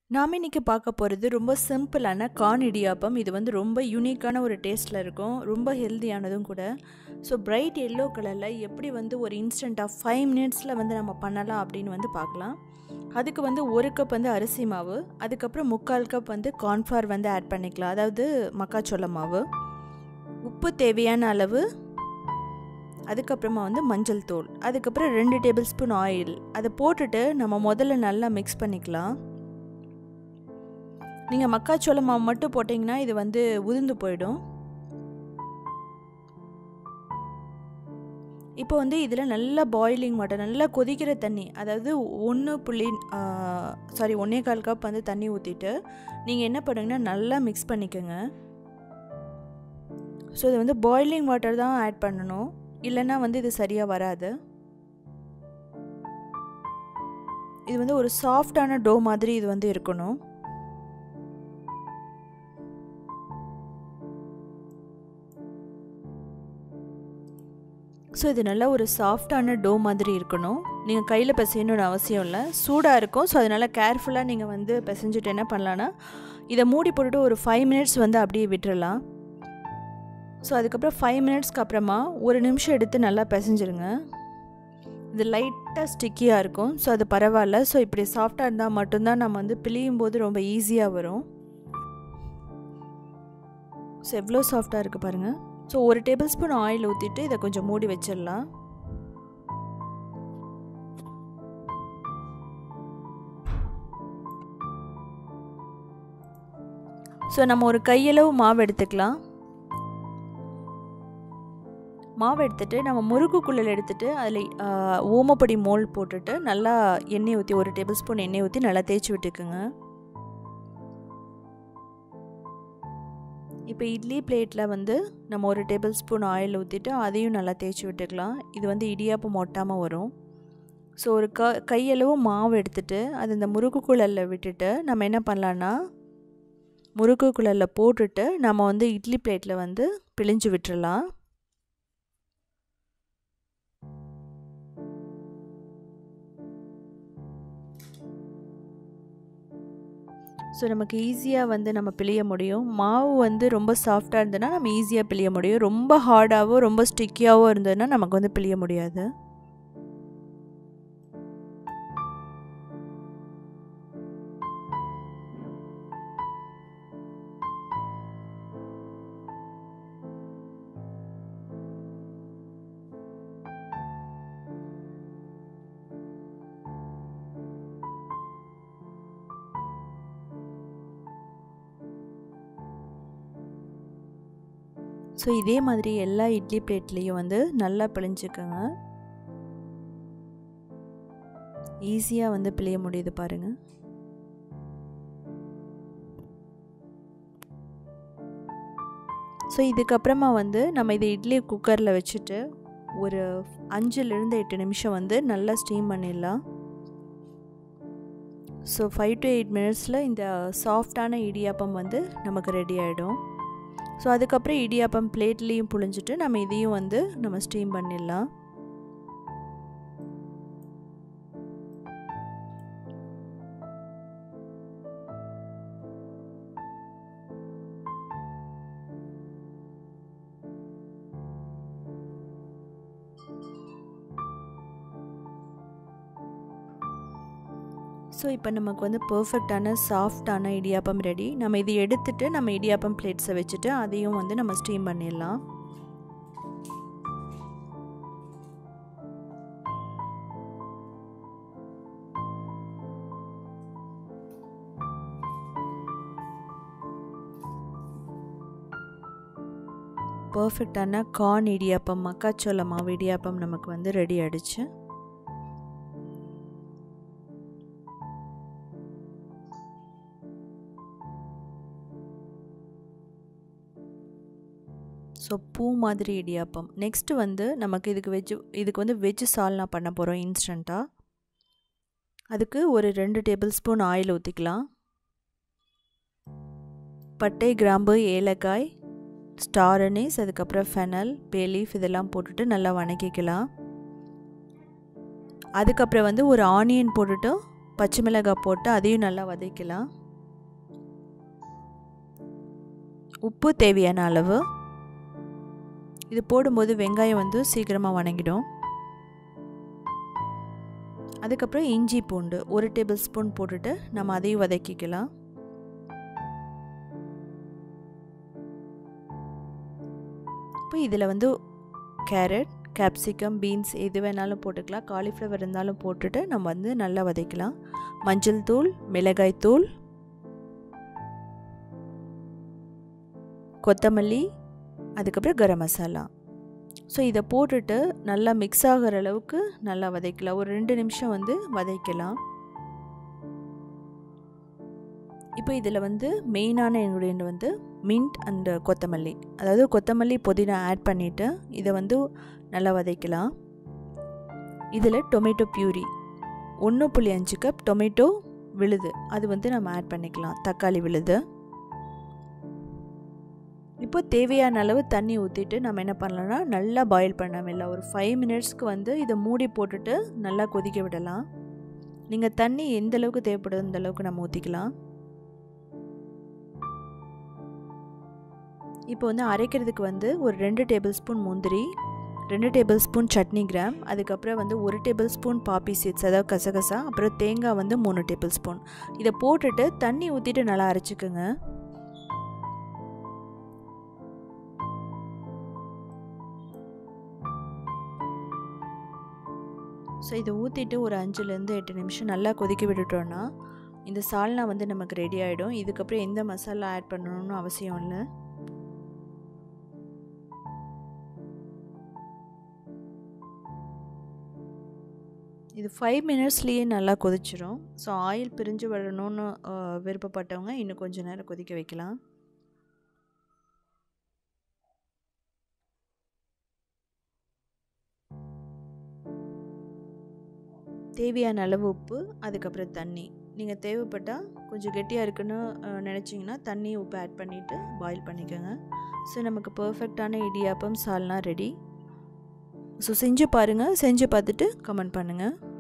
நாம் இன்றைக்கி பார்க்க போகிறது ரொம்ப சிம்பிளான கார்ன் இடியாப்பம் இது வந்து ரொம்ப யூனிக்கான ஒரு டேஸ்ட்டில் இருக்கும் ரொம்ப ஹெல்த்தியானதும் கூட ஸோ பிரைட் எல்லோ கலரில் எப்படி வந்து ஒரு இன்ஸ்டண்ட்டாக ஃபைவ் மினிட்ஸில் வந்து நம்ம பண்ணலாம் அப்படின்னு வந்து பார்க்கலாம் அதுக்கு வந்து ஒரு கப் வந்து அரிசி மாவு அதுக்கப்புறம் முக்கால் கப் வந்து கார்ன்ஃப்ளவர் வந்து ஆட் பண்ணிக்கலாம் அதாவது மக்காச்சோள மாவு உப்பு தேவையான அளவு அதுக்கப்புறமா வந்து மஞ்சள் தூள் அதுக்கப்புறம் ரெண்டு டேபிள் ஸ்பூன் ஆயில் அதை போட்டுட்டு நம்ம முதல்ல நல்லா மிக்ஸ் பண்ணிக்கலாம் நீங்கள் மக்காச்சோள மாவு மட்டும் போட்டிங்கன்னா இது வந்து உதிர்ந்து போயிடும் இப்போ வந்து இதில் நல்லா பாயிலிங் வாட்டர் நல்லா கொதிக்கிற தண்ணி அதாவது ஒன்று புள்ளி சாரி ஒன்றே கால் கப் வந்து தண்ணி ஊற்றிட்டு நீங்கள் என்ன பண்ணுங்கன்னா நல்லா மிக்ஸ் பண்ணிக்கோங்க ஸோ இது வந்து பாயிலிங் வாட்டர் தான் ஆட் பண்ணணும் இல்லைன்னா வந்து இது சரியாக வராது இது வந்து ஒரு சாஃப்டான டோ மாதிரி இது வந்து இருக்கணும் ஸோ இது நல்லா ஒரு சாஃப்டான டோ மாதிரி இருக்கணும் நீங்கள் கையில் பிசையணும்னு அவசியம் இல்லை சூடாக இருக்கும் ஸோ அதனால் கேர்ஃபுல்லாக நீங்கள் வந்து பிசைஞ்சிட்டு என்ன பண்ணலான்னா இதை மூடி போட்டுட்டு ஒரு ஃபைவ் மினிட்ஸ் வந்து அப்படியே விட்டுறலாம் ஸோ அதுக்கப்புறம் ஃபைவ் மினிட்ஸ்க்கு அப்புறமா ஒரு நிமிஷம் எடுத்து நல்லா பிசைஞ்சிருங்க இது லைட்டாக ஸ்டிக்கியாக இருக்கும் ஸோ அது பரவாயில்ல ஸோ இப்படி சாஃப்டாக இருந்தால் மட்டும்தான் நம்ம வந்து பிழியும் போது ரொம்ப ஈஸியாக வரும் ஸோ எவ்வளோ சாஃப்டாக இருக்குது பாருங்கள் ஸோ ஒரு டேபிள் ஸ்பூன் ஆயில் ஊற்றிட்டு இதை கொஞ்சம் மூடி வச்சிடலாம் ஸோ நம்ம ஒரு கையளவு மாவு எடுத்துக்கலாம் மாவு எடுத்துட்டு நம்ம முறுக்கு குள்ளல் எடுத்துட்டு அதில் ஓமப்பொடி மோல் போட்டுட்டு நல்லா எண்ணெய் ஊற்றி ஒரு டேபிள் ஸ்பூன் எண்ணெய் ஊற்றி நல்லா தேய்ச்சி விட்டுக்குங்க இப்போ இட்லி பிளேட்டில் வந்து நம்ம ஒரு டேபிள் ஸ்பூன் ஆயில் ஊற்றிட்டு அதையும் நல்லா தேய்ச்சி விட்டுக்கலாம் இது வந்து இடியாப்பம் ஒட்டாமல் வரும் ஸோ ஒரு க கையளவு மாவு எடுத்துட்டு அது இந்த முறுக்கு குழலில் விட்டுட்டு நம்ம என்ன பண்ணலான்னா முறுக்கு குழலில் போட்டுட்டு நம்ம வந்து இட்லி பிளேட்டில் வந்து பிழிஞ்சு விட்டுறலாம் ஸோ நமக்கு ஈஸியாக வந்து நம்ம பிழிய முடியும் மாவு வந்து ரொம்ப சாஃப்டாக இருந்ததுன்னா நம்ம ஈஸியாக பிழிய முடியும் ரொம்ப ஹார்டாகவோ ரொம்ப ஸ்டிக்கியாகவோ இருந்ததுன்னா நமக்கு வந்து பிழிய முடியாது ஸோ இதே மாதிரி எல்லா இட்லி பிளேட்லேயும் வந்து நல்லா பிழிஞ்சுக்கோங்க ஈஸியாக வந்து பிழிய முடியுது பாருங்கள் ஸோ இதுக்கப்புறமா வந்து நம்ம இதை இட்லி குக்கரில் வச்சுட்டு ஒரு அஞ்சுலேருந்து எட்டு நிமிஷம் வந்து நல்லா ஸ்டீம் பண்ணிடலாம் ஸோ ஃபைவ் டு எயிட் மினிட்ஸில் இந்த சாஃப்டான இடியாப்பம் வந்து நமக்கு ரெடி ஆகிடும் ஸோ அதுக்கப்புறம் இடியாப்பம் பிளேட்லேயும் புழிஞ்சிட்டு நம்ம இதையும் வந்து நம்ம ஸ்டீம் பண்ணிடலாம் ஸோ இப்போ நமக்கு வந்து பர்ஃபெக்டான சாஃப்டான இடியாப்பம் ரெடி நம்ம இதை எடுத்துட்டு நம்ம இடியாப்பம் பிளேட்ஸை வச்சுட்டு அதையும் வந்து நம்ம ஸ்டீம் பண்ணிடலாம் பர்ஃபெக்டான கார்ன் இடியாப்பம் மக்காச்சோள மாவு இடியாப்பம் நமக்கு வந்து ரெடி ஆகிடுச்சு ஸோ பூ மாதிரி இடியாப்பம் நெக்ஸ்ட்டு வந்து நமக்கு இதுக்கு வெஜ்ஜு இதுக்கு வந்து வெஜ்ஜு சால்னா பண்ண போகிறோம் இன்ஸ்டண்ட்டாக அதுக்கு ஒரு ரெண்டு டேபிள் ஸ்பூன் ஆயில் ஊற்றிக்கலாம் பட்டை கிராம்பு ஏலக்காய் ஸ்டார் அனீஸ் அதுக்கப்புறம் ஃபெனல் பேலீஃப் இதெல்லாம் போட்டுட்டு நல்லா வணக்கிக்கலாம் அதுக்கப்புறம் வந்து ஒரு ஆனியன் போட்டுட்டு பச்சை மிளகாய் போட்டு அதையும் நல்லா வதக்கலாம் உப்பு தேவையான அளவு இது போடும்போது வெங்காயம் வந்து சீக்கிரமாக வணங்கிடும் அதுக்கப்புறம் இஞ்சி பூண்டு ஒரு டேபிள் ஸ்பூன் போட்டுட்டு நம்ம அதையும் வதக்கிக்கலாம் இப்போ இதில் வந்து கேரட் கேப்சிகம் பீன்ஸ் எது வேணாலும் போட்டுக்கலாம் காலிஃப்ளவர் இருந்தாலும் போட்டுட்டு நம்ம வந்து நல்லா வதக்கலாம் மஞ்சள் தூள் மிளகாய் தூள் கொத்தமல்லி அதுக்கப்புறம் கரம் மசாலா ஸோ இதை போட்டுட்டு நல்லா மிக்ஸ் ஆகிற அளவுக்கு நல்லா வதக்கலாம் ஒரு ரெண்டு நிமிஷம் வந்து வதக்கலாம் இப்போ இதில் வந்து மெயினான இன்க்ரீடியன்ட் வந்து மின்ட் அண்டு கொத்தமல்லி அதாவது கொத்தமல்லி புதினா ஆட் பண்ணிவிட்டு இதை வந்து நல்லா வதக்கலாம் இதில் டொமேட்டோ பியூரி ஒன்று புள்ளி அஞ்சு கப் டொமேட்டோ விழுது அது வந்து நம்ம ஆட் பண்ணிக்கலாம் தக்காளி விழுது இப்போ தேவையான அளவு தண்ணி ஊற்றிட்டு நம்ம என்ன பண்ணலாம்னா நல்லா பாயில் பண்ணாமல் இல்லை ஒரு ஃபைவ் மினிட்ஸ்க்கு வந்து இதை மூடி போட்டுட்டு நல்லா கொதிக்க விடலாம் நீங்கள் தண்ணி எந்த அளவுக்கு தேவைப்படுது அந்த அளவுக்கு நம்ம ஊற்றிக்கலாம் இப்போ வந்து அரைக்கிறதுக்கு வந்து ஒரு ரெண்டு டேபிள் ஸ்பூன் முந்திரி ரெண்டு டேபிள் ஸ்பூன் சட்னி கிராம் அதுக்கப்புறம் வந்து ஒரு டேபிள் ஸ்பூன் பாப்பி சீட்ஸ் அதாவது கசகசா அப்புறம் தேங்காய் வந்து மூணு டேபிள் ஸ்பூன் இதை போட்டுட்டு தண்ணி ஊற்றிட்டு நல்லா அரைச்சிக்கோங்க ஸோ இதை ஊற்றிட்டு ஒரு அஞ்சுலேருந்து எட்டு நிமிஷம் நல்லா கொதிக்க விட்டுட்டோன்னா இந்த சால்னா வந்து நமக்கு ரெடி ஆகிடும் இதுக்கப்புறம் எந்த மசாலா ஆட் பண்ணணும்னு அவசியம் இல்லை இது ஃபைவ் மினிட்ஸ்லேயே நல்லா கொதிச்சிரும் ஸோ ஆயில் பிரிஞ்சு வரணும்னு விருப்பப்பட்டவங்க இன்னும் கொஞ்சம் நேரம் கொதிக்க வைக்கலாம் தேவையான அளவு உப்பு அதுக்கப்புறம் தண்ணி நீங்கள் தேவைப்பட்டால் கொஞ்சம் கெட்டியாக இருக்குன்னு நினச்சிங்கன்னா தண்ணி உப்பு ஆட் பண்ணிவிட்டு பாயில் பண்ணிக்கோங்க ஸோ நமக்கு பர்ஃபெக்டான இடியாப்பம் சால்னா ரெடி ஸோ செஞ்சு பாருங்கள் செஞ்சு பார்த்துட்டு கமெண்ட் பண்ணுங்கள்